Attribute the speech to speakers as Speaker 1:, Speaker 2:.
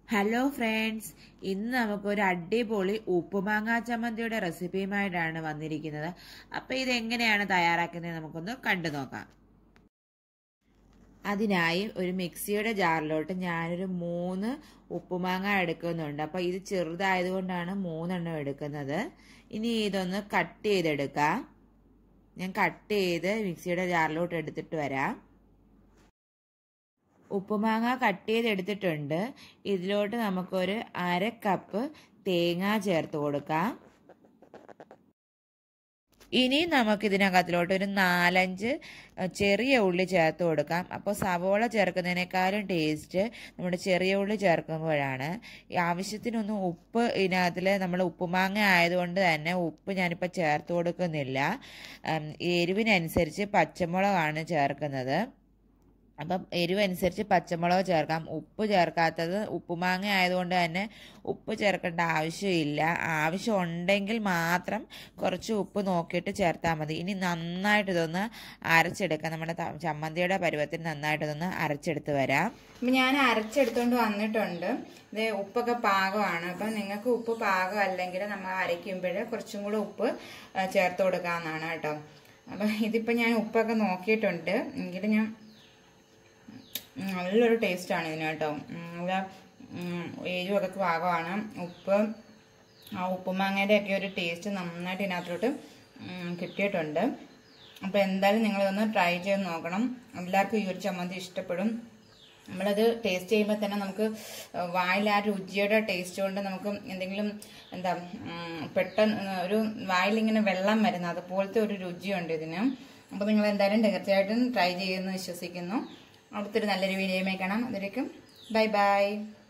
Speaker 1: hello friends ഇന്ന് നമുക്കൊരു അടിപൊളി ഉപ്പുമാങ്ങാ ചമ്മന്തിയുടെ റെസിപ്പിയുമായിട്ടാണ് വന്നിരിക്കുന്നത് അപ്പോൾ ഇതെങ്ങനെയാണ് തയ്യാറാക്കുന്നത് നമുക്കൊന്ന് കണ്ടു നോക്കാം അതിനായി ഒരു മിക്സിയുടെ ജാറിലോട്ട് ഞാനൊരു മൂന്ന് ഉപ്പുമാങ്ങ എടുക്കുന്നുണ്ട് അപ്പോൾ ഇത് ചെറുതായതുകൊണ്ടാണ് മൂന്നെണ്ണം എടുക്കുന്നത് ഇനി ഇതൊന്ന് കട്ട് ചെയ്തെടുക്കാം ഞാൻ കട്ട് ചെയ്ത് മിക്സിയുടെ ജാറിലോട്ട് എടുത്തിട്ട് വരാം ഉപ്പുമാങ്ങ കട്ട് ചെയ്തെടുത്തിട്ടുണ്ട് ഇതിലോട്ട് നമുക്കൊരു അര കപ്പ് തേങ്ങ ചേർത്ത് കൊടുക്കാം ഇനി നമുക്ക് ഇതിനകത്തിലോട്ട് ഒരു നാലഞ്ച് ചെറിയ ഉള്ളി ചേർത്ത് കൊടുക്കാം അപ്പോൾ സവോള ചേർക്കുന്നതിനേക്കാളും ടേസ്റ്റ് നമ്മുടെ ചെറിയ ഉള്ളി ചേർക്കുമ്പോഴാണ് ആവശ്യത്തിനൊന്നും ഉപ്പ് ഇതിനകത്തിൽ നമ്മൾ ഉപ്പുമാങ്ങ ആയതുകൊണ്ട് തന്നെ ഉപ്പ് ഞാനിപ്പോൾ ചേർത്ത് കൊടുക്കുന്നില്ല എരിവിനനുസരിച്ച് പച്ചമുളകാണ് ചേർക്കുന്നത് അപ്പം എരിവനുസരിച്ച് പച്ചമുളക് ചേർക്കാം ഉപ്പ് ചേർക്കാത്തത് ഉപ്പുമാങ്ങ ആയതുകൊണ്ട് തന്നെ ഉപ്പ് ചേർക്കേണ്ട ആവശ്യമില്ല ആവശ്യം ഉണ്ടെങ്കിൽ മാത്രം കുറച്ച് ഉപ്പ് നോക്കിയിട്ട് ചേർത്താൽ മതി ഇനി നന്നായിട്ട് ഇതൊന്ന് അരച്ചെടുക്കാം നമ്മുടെ ചമ്മന്തിയുടെ പരുവത്തിന് നന്നായിട്ട് ഇതൊന്ന് അരച്ചെടുത്ത് വരാം
Speaker 2: അപ്പം ഞാൻ അരച്ചെടുത്തോണ്ട് വന്നിട്ടുണ്ട് ഇത് ഉപ്പൊക്കെ പാകമാണ് അപ്പം നിങ്ങൾക്ക് ഉപ്പ് പാകം അല്ലെങ്കിൽ നമ്മൾ അരയ്ക്കുമ്പോൾ കുറച്ചും കൂടെ ഉപ്പ് ചേർത്ത് കൊടുക്കാവുന്നതാണ് കേട്ടോ അപ്പം ഇതിപ്പോൾ ഞാൻ ഉപ്പൊക്കെ നോക്കിയിട്ടുണ്ട് എങ്കിലും ഞാൻ നല്ലൊരു ടേസ്റ്റാണ് ഇതിന് കേട്ടോ നല്ല എരിവൊക്കെ പാകമാണ് ഉപ്പ് ആ ഉപ്പുമാങ്ങയുടെ ഒക്കെ ഒരു ടേസ്റ്റ് നന്നായിട്ട് ഇതിനകത്തോട്ട് കിട്ടിയിട്ടുണ്ട് അപ്പോൾ എന്തായാലും നിങ്ങളതൊന്ന് ട്രൈ ചെയ്ത് നോക്കണം എല്ലാവർക്കും ഈ ഒരു ചമ്മന്തി ഇഷ്ടപ്പെടും നമ്മളത് ടേസ്റ്റ് ചെയ്യുമ്പോൾ തന്നെ നമുക്ക് വായിൽ ആ രുചിയുടെ ടേസ്റ്റ് കൊണ്ട് നമുക്ക് എന്തെങ്കിലും എന്താ പെട്ടെന്ന് ഒരു വായിലിങ്ങനെ വെള്ളം വരുന്ന അതുപോലത്തെ ഒരു രുചിയുണ്ട് ഇതിന് അപ്പോൾ നിങ്ങൾ എന്തായാലും തീർച്ചയായിട്ടും ട്രൈ ചെയ്യുമെന്ന് വിശ്വസിക്കുന്നു അടുത്തൊരു നല്ലൊരു വീഡിയോയുമായി കാണാം അതിലേക്കും ബൈ ബൈ